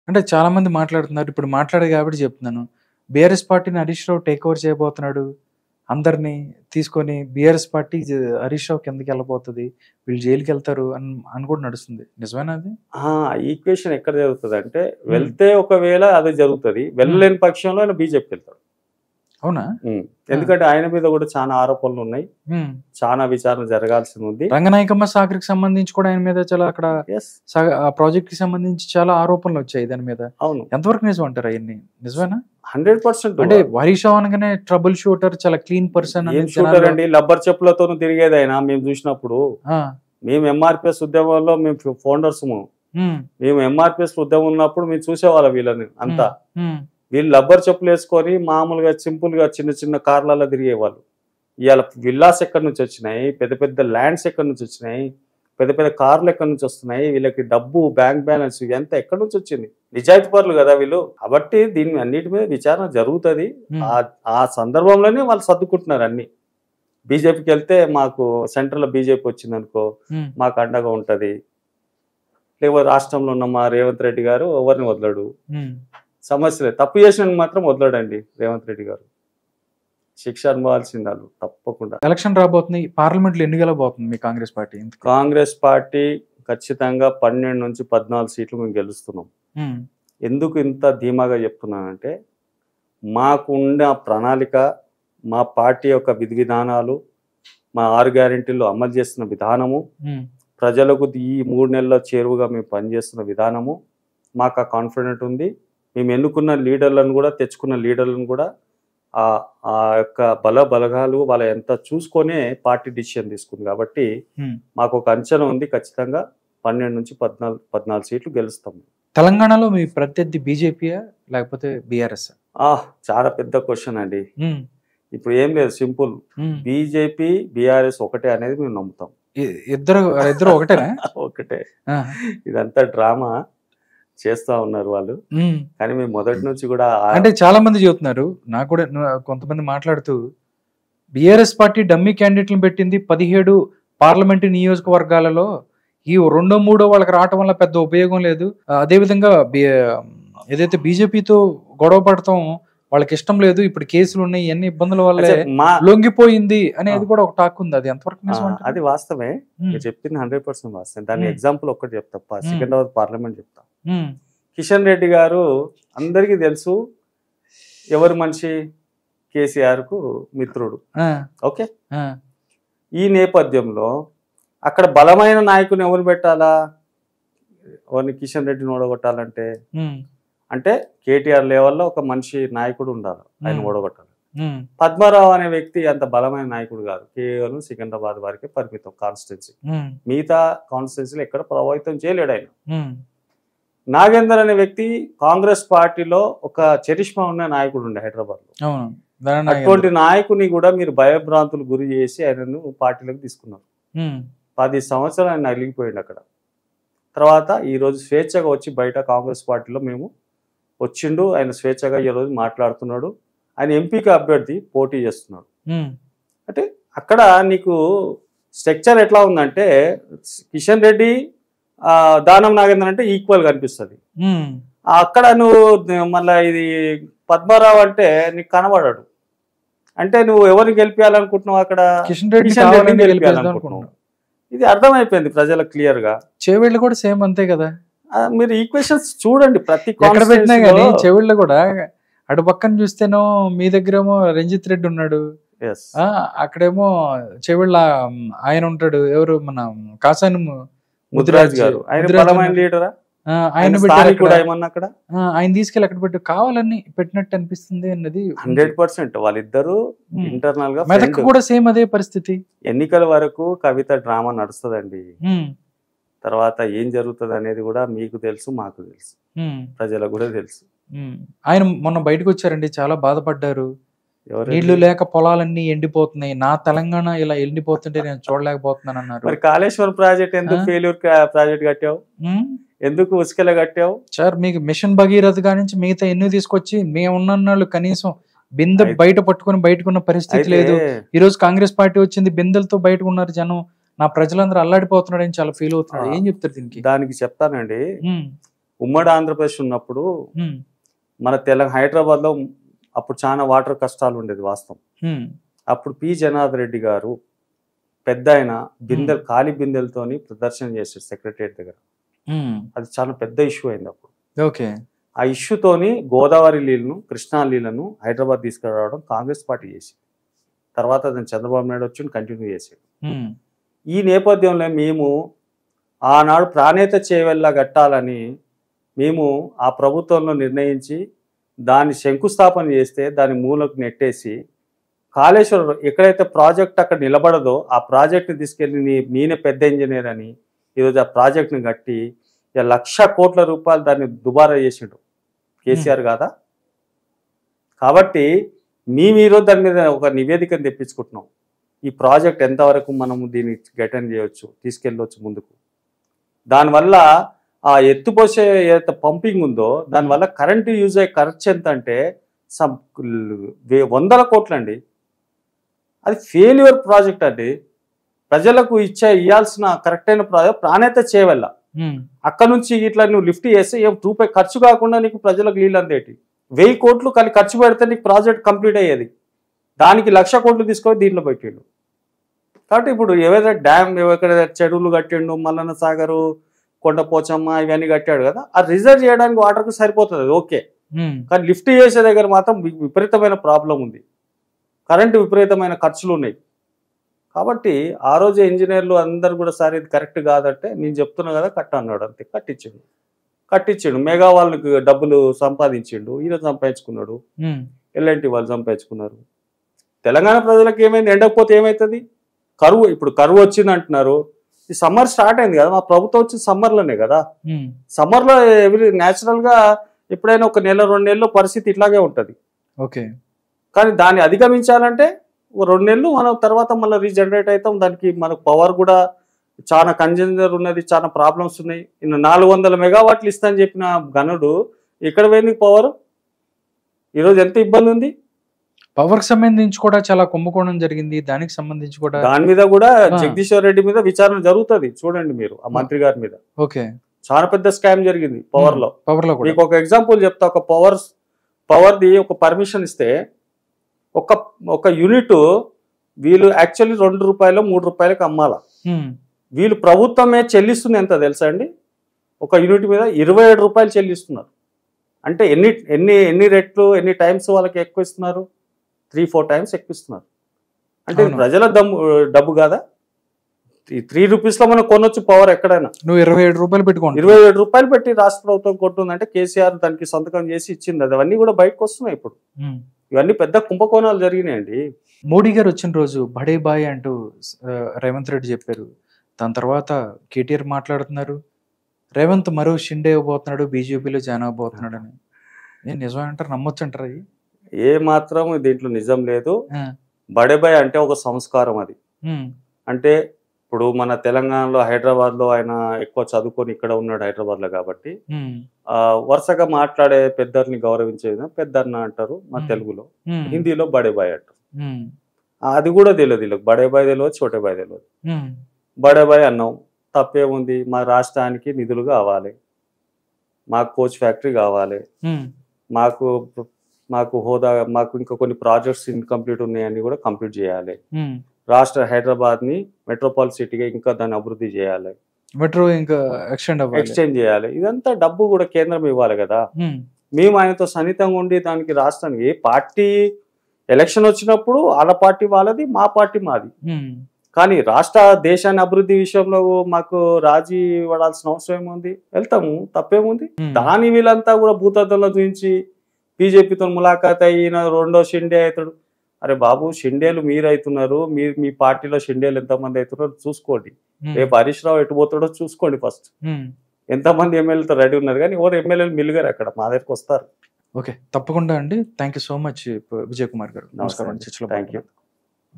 అంటే చాలా మంది మాట్లాడుతున్నారు ఇప్పుడు మాట్లాడేది కాబట్టి చెప్తున్నాను బీఆర్ఎస్ పార్టీని హరీష్ రావు టేక్ ఓవర్ చేయబోతున్నాడు అందరినీ తీసుకొని బీఆర్ఎస్ పార్టీ జ- హరీష్ రావు కిందకి వెళ్ళబోతుంది వీళ్ళు జైలుకి వెళ్తారు అని అని కూడా నడుస్తుంది నిజమేనా అది ఈక్వేషన్ ఎక్కడ జరుగుతుంది అంటే వెళ్తే ఒకవేళ అది జరుగుతుంది వెళ్ళలేని పక్షంలో ఆయన బీజేపీకి వెళ్తాడు అవునా ఉమ్. ఎందుకంటే ఆయన మీద కూడా చాలా ఆరోపణలు ఉన్నాయి ఉమ్. చాలా విచారణ జరగాల్సి ఉంది రంగనాయకమ్మ సాగర్కి సంబంధించి కూడా ఆయన మీద చాలా అక్కడ ఎస్ సా- ఆ ప్రాజెక్ట్ కి సంబంధించి చాలా ఆరోపణలు వచ్చాయి దాని మీద అవును ఎంతవరకు నిజం అంటారు అవన్నీ నిజమేనా హండ్రెడ్ పర్సెంట్ అంటే హరీష్ రావు అనగానే ట్రబుల్ షూటర్ చాలా క్లీన్ పర్సన్ ఏం షూటర్ అండి లబ్బర్ చెప్పులతో తిరిగేది ఆయన మేము చూసినప్పుడు మేము ఎంఆర్పిఎస్ ఉద్యమంలో మేము ఫౌండర్స్ మేము ఎంఆర్పిఎస్ ఉద్యమం ఉన్నప్పుడు మేము చూసేవాళ్ళం వీళ్ళని అంతా వీళ్ళు లబ్బర్ చెప్పులు వేసుకొని మామూలుగా సింపుల్ గా చిన్న చిన్న కార్లలో తిరిగేవాళ్ళు ఇవాళ విల్లాస్ ఎక్కడి నుంచి వచ్చినాయి పెద్ద పెద్ద ల్యాండ్స్ ఎక్కడి నుంచి వచ్చినాయి పెద్ద పెద్ద కార్లు ఎక్కడి నుంచి వస్తున్నాయి వీళ్ళకి డబ్బు బ్యాంక్ బ్యాలెన్స్ ఎంత ఎక్కడి నుంచి వచ్చింది నిజాయితీ పరులు కదా వీళ్ళు కాబట్టి దీని అన్నిటి మీద విచారణ జరుగుతుంది ఆ ఆ సందర్భంలోనే వాళ్ళు సర్దుకుంటున్నారు అన్ని బీజేపీకి వెళ్తే మాకు సెంట్రల్ బీజేపీ వచ్చింది అనుకో మాకు అండగా ఉంటది లేకపోతే రాష్ట్రంలో ఉన్న మా రేవంత్ రెడ్డి గారు ఎవరిని వదలడు సమస్య లేదు తప్పు చేసిన మాత్రం వదలడండి రేవంత్ రెడ్డి గారు శిక్ష అనుభవాల్సింది వాళ్ళు తప్పకుండా ఎలక్షన్ రాబోతుంది పార్లమెంట్ లో ఎన్ని గెలవబోతుంది మీ కాంగ్రెస్ పార్టీ ఇంతకీ? కాంగ్రెస్ పార్టీ ఖచ్చితంగా పన్నెండు నుంచి పద్నాలుగు సీట్లు మేము గెలుస్తున్నాం ఉమ్, ఎందుకు ఇంత ధీమాగా చెప్తున్నానంటే మాకున్న ప్రణాళిక మా పార్టీ యొక్క విధి విధానాలు మా ఆరు గ్యారెంటీలు అమలు చేస్తున్న విధానము ఉమ్, ప్రజలకు ఈ మూడు నెలల చేరువుగా మేము పనిచేస్తున్న విధానము మాకు ఆ కాన్ఫిడెంట్ ఉంది మేము ఎన్నుకున్న లీడర్లను కూడా తెచ్చుకున్న లీడర్లను కూడా ఆ ఆ యొక్క బల బలగాలు వాళ్ళ ఎంత చూసుకొనే పార్టీ డిసిషన్ తీసుకుంది కాబట్టి ఉమ్. మాకు ఒక అంచనా ఉంది ఖచ్చితంగా పన్నెండు నుంచి పద్నాలుగు పద్నాలుగు సీట్లు గెలుస్తాము తెలంగాణలో మీ ప్రత్యర్థి బీజేపీయా లేకపోతే బీఆర్ఎస్ ఆ చాలా పెద్ద క్వశ్చన్ అండి ఇప్పుడు ఏం లేదు సింపుల్ బీజేపీ బీఆర్ఎస్ ఒకటే అనేది మేము నమ్ముతాం ఇద్దరు ఇద్దరు ఒకటేనా ఒకటే ఆ, ఇదంతా డ్రామా చేస్తా ఉన్నారు వాళ్ళు ఉమ్. కానీ మేము మొదటి నుంచి కూడా ఆ- అంటే చాలా మంది చెబుతున్నారు నాకు కూడా ను- కొంతమంది మాట్లాడుతూ బీఆర్ఎస్ పార్టీ డమ్మీ క్యాండిడేట్లను పెట్టింది పదిహేడు పార్లమెంటు నియోజకవర్గాలలో ఈ రెండో మూడో వాళ్ళకి రావటం వల్ల పెద్ద ఉపయోగం లేదు ఆ, అదేవిధంగా బి- ఏదైతే బీజేపీతో గొడవ పడటం వాళ్ళకి ఇష్టం లేదు ఇప్పుడు కేసులు ఉన్నాయి ఇవన్నీ ఇబ్బందుల వల్లే అచ్చా, మా లొంగిపోయింది అనేది కూడా ఒక టాక్ ఉంది అది ఎంతవరకు ఆ, నిజం అంటారు? అది వాస్తవమే ఉమ్, మీరు చెప్పింది హండ్రెడ్ పర్సెంట్ వాస్తవం దాని మ్మ్. ఎగ్జాంపుల్ ఒక్కటి చెప్తా సికింద్రాబాద్ పార్లమెంట్ చెప్తా ఉమ్, కిషన్ రెడ్డి గారు అందరికీ తెలుసు ఎవరు మనిషి కేసీఆర్ కు మిత్రుడు ఆ, ఓకే ఆ, ఈ నేపథ్యంలో అక్కడ బలమైన నాయకుని ఎవరు పెట్టాలా ఎవరిని కిషన్ రెడ్డిని ఓడగొట్టాలంటే ఉమ్, అంటే కేటీఆర్ లెవెల్లో ఒక మనిషి నాయకుడు ఉండాలి ఆయన మ్మ్. ఓడగొట్టాలి ఉమ్, పద్మారావు అనే వ్యక్తి అంత బలమైన నాయకుడు కాదు కేవలం సికింద్రాబాద్ వారికి పరిమితం కాన్స్టిట్యున్సీ ఉమ్, మిగతా కాన్స్టిట్యున్సీలు ఎక్కడ ప్రభావితం చేయలేడు ఆయన ఉమ్, నాగేందర్ అనే వ్యక్తి కాంగ్రెస్ పార్టీలో ఒక చరిష్మా ఉన్న నాయకుడు ఉండే హైదరాబాద్ లో అవును దాని అటువంటి నాయకుని కూడా మీరు భయభ్రాంతులు గురి చేసి ఆయనను పార్టీలోకి తీసుకున్నారు ఉమ్, పది సంవత్సరాలు ఆయన నలిగిపోయింది అక్కడ తర్వాత ఈ రోజు స్వేచ్ఛగా వచ్చి బయట కాంగ్రెస్ పార్టీలో మేము వచ్చిండు ఆయన స్వేచ్ఛగా ఈ రోజు మాట్లాడుతున్నాడు ఆయన ఎంపీకి అభ్యర్థి పోటీ చేస్తున్నాడు ఉమ్, అంటే అక్కడ నీకు స్ట్రక్చర్ ఎట్లా ఉందంటే కిషన్ రెడ్డి ఆ, దానం నాగేంద్ర అంటే ఈక్వల్ కనిపిస్తుంది ఉమ్, అక్కడ నువ్వు మళ్ళీ ఇది పద్మారావు అంటే నీకు కనబడాడు అంటే నువ్వు ఎవరిని గెలిపించాలనుకుంటున్నావు అక్కడ కిషన్ రెడ్డి కిషన్ రెడ్డిని కావాలని గెలిపేద్దాం గెలిపించాలనుకుంటున్నావు అనుకుంటున్నాను ఇది అర్థమైపోయింది ప్రజలకు క్లియర్ గా చేవేళ్ళు కూడా సేమ్ అంతే కదా ఆ, మీరు ఈక్వేషన్స్ చూడండి ప్రతి ఎక్కడ పెట్టినా constituency గానీ లో- చెవిళ్ళు కూడా అటు పక్కన చూస్తేనో మీ దగ్గరేమో రంజిత్ రెడ్డి ఉన్నాడు Yes. ఆ అక్కడేమో చెవిళ్ళ ఆయన ఉంటాడు ఎవరు మన కాసాని ముదిరాజ్ గారు ఆయన బలమైన లీడరా ఆయన ఆయన పెట్టారు స్థానికుడు అక్కడ. ఏమన్నా అక్కడ ఆ, ఆయన తీసుకెళ్ళి అక్కడ పెట్టి కావాలని పెట్టినట్టు అనిపిస్తుంది అన్నది హండ్రెడ్ పర్సెంట్ వాళ్ళిద్దరు ఉమ్. ఇంటర్నల్ గా మెదక్ friend. కూడా సేమ్ అదే పరిస్థితి ఎన్నికల వరకు కవిత డ్రామా నడుస్తుందండి ఉమ్, తర్వాత ఏం జరుగుతుంది అనేది కూడా మీకు తెలుసు మాకు తెలుసు ఉమ్, ప్రజలకు కూడా తెలుసు ఉమ్. ఆయన మొన్న బయటకు వచ్చారండి చాలా బాధపడ్డారు ఎవరు నీళ్లు లేక పొలాలన్నీ ఎండిపోతున్నాయి నా తెలంగాణ ఇలా ఎండిపోతుంటే నేను చూడలేకపోతున్నాను అన్నారు మరి కాళేశ్వరం ప్రాజెక్ట్ ఎందుకు ఆ? ఫెయిల్యూర్ ప్రాజెక్ట్ కట్టావు ఉమ్, ఎందుకు ఉసుకల కట్టావు సార్ మీకు మిషన్ భగీరథ గా నుంచి మిగతా ఎన్ని తీసుకొచ్చి మేము ఉన్న వాళ్ళు కనీసం బిందె అయితే- బయట పట్టుకుని బయటకున్న పరిస్థితి అయితే లేదు ఈ రోజు కాంగ్రెస్ పార్టీ వచ్చింది బిందెలతో బయటకు ఉన్నారు జనం నా ప్రజలందరూ అల్లాడిపోతున్నాడు అని చాలా ఫీల్ అవుతున్నాడు ఆ. ఏం చెప్తారు దీనికి దానికి చెప్తానండి ఉమ్, ఉమ్మడి ఆంధ్రప్రదేశ్ ఉన్నప్పుడు ఉమ్, మన తెలంగాణ హైదరాబాద్లో అప్పుడు చాలా వాటర్ కష్టాలు ఉండేది వాస్తవం ఉమ్, అప్పుడు పి జనార్దన్ రెడ్డి గారు పెద్ద ఆయన బిందెలు ఖాళీ బిందెలతోని ప్రదర్శన చేశారు సెక్రటరియట్ దగ్గర ఉమ్, అది చాలా పెద్ద ఇష్యూ అయింది అప్పుడు ఓకే ఆ ఇష్యూతోని గోదావరి నీళ్ళను కృష్ణా నీళ్ళను హైదరాబాద్ తీసుకురావడం కాంగ్రెస్ పార్టీ చేసి తర్వాత దాన్ని చంద్రబాబు నాయుడు వచ్చి కంటిన్యూ చేసాడు ఉమ్, ఈ నేపథ్యంలో మేము ఆనాడు ప్రాణేత చేవెల్లా కట్టాలని మేము ఆ ప్రభుత్వంలో నిర్ణయించి దాన్ని శంకుస్థాపన చేస్తే దాని మూలకు నెట్టేసి కాళేశ్వరం ఎక్కడైతే ప్రాజెక్ట్ అక్కడ నిలబడదో ఆ ప్రాజెక్ట్ని తీసుకెళ్ళి నీ నేనే పెద్ద ఇంజనీర్ అని ఈరోజు ఆ ప్రాజెక్ట్ని కట్టి ఇక లక్ష కోట్ల రూపాయలు దాన్ని దుబారా చేసిండు కేసీఆర్ కాదా కాబట్టి మేము ఈరోజు దాని మీద ఒక నివేదికను తెప్పించుకుంటున్నాం ఈ ప్రాజెక్ట్ ఎంతవరకు మనము దీన్ని గటన్ చేయవచ్చు తీసుకెళ్ళవచ్చు ముందుకు దానివల్ల ఆ ఎత్తుపోసే ఏదైతే పంపింగ్ ఉందో దానివల్ల కరెంటు యూజ్ అయ్యే ఖర్చు ఎంత అంటే సమ్ వే- వందల కోట్లండి అది ఫెయిల్యూర్ ప్రాజెక్ట్ అండి ప్రజలకు ఇచ్చే ఇవ్వాల్సిన కరెక్ట్ అయిన ప్రాజెక్ట్ ప్రాణేత చేయవల్ల ఉమ్, అక్కడ నుంచి ఇట్లా నువ్వు లిఫ్ట్ చేస్తే ఏం రూపాయి ఖర్చు కాకుండా నీకు ప్రజలకు నీళ్ళు అందేటి వెయ్యి కోట్లు కలిసి ఖర్చు పెడితే నీకు ప్రాజెక్ట్ కంప్లీట్ అయ్యేది దానికి లక్ష కోట్లు తీసుకొని దీంట్లో పెట్టిండు కాబట్టి ఇప్పుడు ఏవైతే డ్యామ్ ఎక్కడ చెరువులు కట్టిండు మల్లన్న సాగరు కొండపోచమ్మ ఇవన్నీ కట్టాడు కదా ఆ రిజర్వ్ చేయడానికి వాటర్కు సరిపోతుంది అది ఓకే ఉమ్, కానీ లిఫ్ట్ చేసే దగ్గర మాత్రం వి- విపరీతమైన ప్రాబ్లం ఉంది కరెంటు విపరీతమైన ఖర్చులు ఉన్నాయి కాబట్టి ఆ రోజు ఇంజనీర్లు అందరు కూడా సార్ ఇది కరెక్ట్ కాదంటే నేను చెప్తున్నా కదా కట్ట అన్నాడు అంతే కట్టించిండు కట్టించిండు మెగా వాళ్ళకి డబ్బులు సంపాదించిండు ఈయన సంపాదించుకున్నాడు ఉమ్, ఎల్ఎన్టీ వాళ్ళు సంపాదించుకున్నారు తెలంగాణ ప్రజలకు ఏమైంది ఎండకపోతే ఏమవుతుంది కరువు ఇప్పుడు కరువు వచ్చింది అంటున్నారు ఈ సమ్మర్ స్టార్ట్ అయింది కదా మా ప్రభుత్వం వచ్చింది సమ్మర్లోనే కదా ఉమ్, సమ్మర్లో ఎవ్రీ న్యాచురల్గా ఎప్పుడైనా ఒక నెల రెండు నెలలు పరిస్థితి ఇట్లాగే ఉంటుంది ఓకే కానీ దాన్ని అధిగమించాలంటే ఓ రెండు నెలలు మనం తర్వాత మళ్ళీ రీజనరేట్ అవుతాం దానికి మనకు పవర్ కూడా చాలా కన్జనర్ ఉన్నది చాలా ప్రాబ్లమ్స్ ఉన్నాయి ఇನ್ನು నాలుగు వందల మెగావాట్లు ఇస్తా అని చెప్పిన గనుడు ఎక్కడ పోయింది పవర్ ఈరోజు ఎంత ఇబ్బంది ఉంది పవర్ కి సంబంధించి కూడా చాలా కుంభకోణం జరిగింది దానికి సంబంధించి కూడా దాని మీద కూడా ఆ. జగదీశ్వర్ రెడ్డి మీద విచారణ జరుగుతుంది చూడండి మీరు ఆ మంత్రి గారి మీద ఓకే చాలా పెద్ద స్కామ్ జరిగింది పవర్ లో పవర్ లో కూడా మీకు ఒక ఎగ్జాంపుల్ చెప్తా ఒక పవర్ పవర్ది ఒక పర్మిషన్ ఇస్తే ఒక ఒక యూనిట్ వీళ్ళు యాక్చువల్లీ రెండు రూపాయలు మూడు రూపాయలకి అమ్మాల ఉమ్, వీళ్ళు ప్రభుత్వమే చెల్లిస్తుంది ఎంత తెలుసా అండి ఒక యూనిట్ మీద ఇరవై ఏడు రూపాయలు చెల్లిస్తున్నారు అంటే ఎన్ని ఎన్ని ఎన్ని రెట్లు ఎన్ని టైమ్స్ వాళ్ళకి ఎక్కువ ఇస్తున్నారు త్రీ ఫోర్ టైమ్స్ ఎక్కువ ఇస్తున్నారు అంటే ఇది అవును. ప్రజల దమ్ము డబ్బు కాదా త్రీ రూపీస్లో మనం కొనొచ్చు పవర్ ఎక్కడైనా నువ్వు ఇరవై ఏడు రూపాయలు పెట్టుకోండి ఇరవై ఏడు రూపాయలు పెట్టి రాష్ట్ర ప్రభుత్వం కొట్టుందంటే కేసీఆర్ దానికి సంతకం చేసి ఇచ్చింది అది అవన్నీ కూడా బయటకు వస్తున్నాయి ఇప్పుడు ఉమ్. ఇవన్నీ పెద్ద కుంభకోణాలు జరిగినాయండి మోడీ గారు వచ్చిన రోజు బడే బాయ్ అంటూ ఆ, రేవంత్ రెడ్డి చెప్పారు దాని తర్వాత కేటీఆర్ మాట్లాడుతున్నారు రేవంత్ మరో షిండే ఇవ్వబోతున్నాడు బీజేపీలో జాయిన్ అవబోతున్నాడు అని ఏం నిజమే అంటారు నమ్మొచ్చు అంటారు అవి ఏ మాత్రం దీంట్లో నిజం లేదు ఆ, బడేబాయ్ అంటే ఒక సంస్కారం అది ఉమ్, అంటే ఇప్పుడు మన తెలంగాణలో హైదరాబాద్ లో ఆయన ఎక్కువ చదువుకొని ఇక్కడ ఉన్నాడు హైదరాబాద్ లో కాబట్టి ఉమ్, ఆ వరుసగా మాట్లాడే పెద్దర్ని గౌరవించే విధంగా పెద్దన్న అంటారు మా Hmm. తెలుగులో ఉమ్, హిందీలో బడేబాయ్ అంటారు ఉమ్, ఆ, అది కూడా తెలియదు వీళ్ళకి బడేబాయ్ తెలియదు చోటేబాయ్ తెలియదు ఉమ్, బడేబాయ్ అన్నాం తప్పేముంది మా రాష్ట్రానికి నిధులు కావాలి మాకు కోచ్ ఫ్యాక్టరీ కావాలి ఉమ్, మాకు మాకు హోదా మాకు ఇంకా కొన్ని ప్రాజెక్ట్స్ ఇన్కంప్లీట్ ఉన్నాయని కూడా కంప్లీట్ చేయాలి ఉమ్. రాష్ట్ర హైదరాబాద్ ని మెట్రోపాల్ సిటీగా ఇంకా దాన్ని అభివృద్ధి చేయాలి మెట్రో ఇంకా ఎక్స్టెండ్ అవ్వాలి ఎక్స్చేంజ్ చేయాలి ఇదంతా డబ్బు కూడా కేంద్రం ఇవ్వాలి కదా ఉమ్, మేము ఆయనతో సన్నిహితంగా ఉండి దానికి రాష్ట్రానికి ఏ పార్టీ ఎలక్షన్ వచ్చినప్పుడు వాళ్ళ పార్టీ వాళ్ళది మా పార్టీ మాది ఉమ్, కానీ రాష్ట్ర దేశాన్ని అభివృద్ధి విషయంలో మాకు రాజీ పడాల్సిన అవసరం ఏముంది వెళ్తాము తప్పేముంది ఉమ్. దాని వీళ్ళంతా కూడా భూతద్దంలో చూపించి బీజేపీతో ములాఖాత్ అయిన రెండో షిండే అవుతాడు అరే బాబు షిండేలు మీరు అవుతున్నారు మీరు మీ పార్టీలో షిండేలు ఎంతమంది అవుతున్నారో చూసుకోండి ఉమ్, రేపు హరీష్ రావు ఎటు పోతాడో చూసుకోండి ఫస్ట్ ఉమ్. ఎంతమంది ఎమ్మెల్యేలతో రెడీ ఉన్నారు కానీ ఎవరు ఎమ్మెల్యేలు మిల్లుగారు అక్కడ మా దగ్గరకు వస్తారు ఓకే తప్పకుండా అండి thank you so much Vijay Kumar గారు నమస్కారం అండి. చర్చలో Thank you. పాల్గొన్నారు.